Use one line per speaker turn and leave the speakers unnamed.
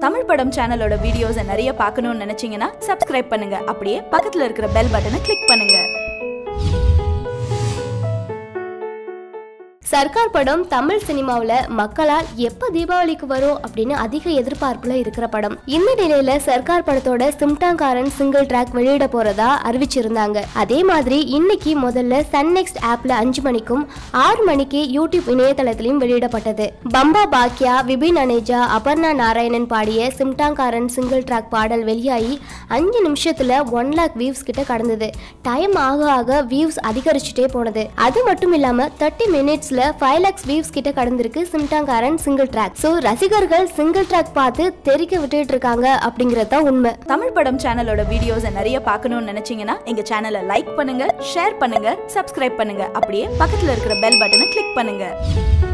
தமிழ் படம் சேனலோட வீடியோஸை நிறைய பார்க்கணும்னு நினைச்சீங்கன்னா சப்ஸ்கிரைப் பண்ணுங்க அப்படியே பக்கத்துல இருக்கிற பெல் பட்டனை கிளிக் பண்ணுங்க
சர்க்கார் படம் தமிழ் சினிமாவில் மக்களால் எப்ப தீபாவளிக்கு வரும் அப்படின்னு அதிக எதிர்பார்ப்புல இருக்கிற படம் இந்த நிலையில சர்க்கார் படத்தோட சிம்டாங்காரன் சிங்கிள் ட்ராக் வெளியிட போறதா அறிவிச்சிருந்தாங்க அதே மாதிரி இன்னைக்கு முதல்ல சன் நெக்ஸ்ட் ஆப்ல அஞ்சு மணிக்கும் ஆறு மணிக்கு யூடியூப் இணையதளத்திலையும் வெளியிடப்பட்டது பம்பா பாக்யா விபின் அனேஜா அபர்ணா நாராயணன் பாடிய சிம்டாங்காரன் சிங்கிள் ட்ராக் பாடல் வெளியாகி அஞ்சு நிமிஷத்துல ஒன் லேக் வியூஸ் கிட்ட கடந்தது டைம் ஆக ஆக வியூஸ் அதிகரிச்சுட்டே போனது அது மட்டும் இல்லாம தேர்ட்டி மினிட்ஸ்ல ஃபைவ் லேக்ஸ் வியூஸ் கிட்ட கடந்திருக்கு சிம்டாங்காரன் சிங்கிள் ட்ராக் ஸோ ரசிகர்கள் சிங்கிள் ட்ராக் பார்த்து தெரிக்க விட்டுட்டு இருக்காங்க அப்படிங்கிறது தான் உண்மை
தமிழ் படம் சேனலோட வீடியோஸை நிறைய பார்க்கணும்னு நினைச்சீங்கன்னா எங்க சேனலை லைக் பண்ணுங்க ஷேர் பண்ணுங்க சப்ஸ்கிரைப் பண்ணுங்க அப்படியே பக்கத்துல இருக்கிற பெல் பட்டனை கிளிக் பண்ணுங்க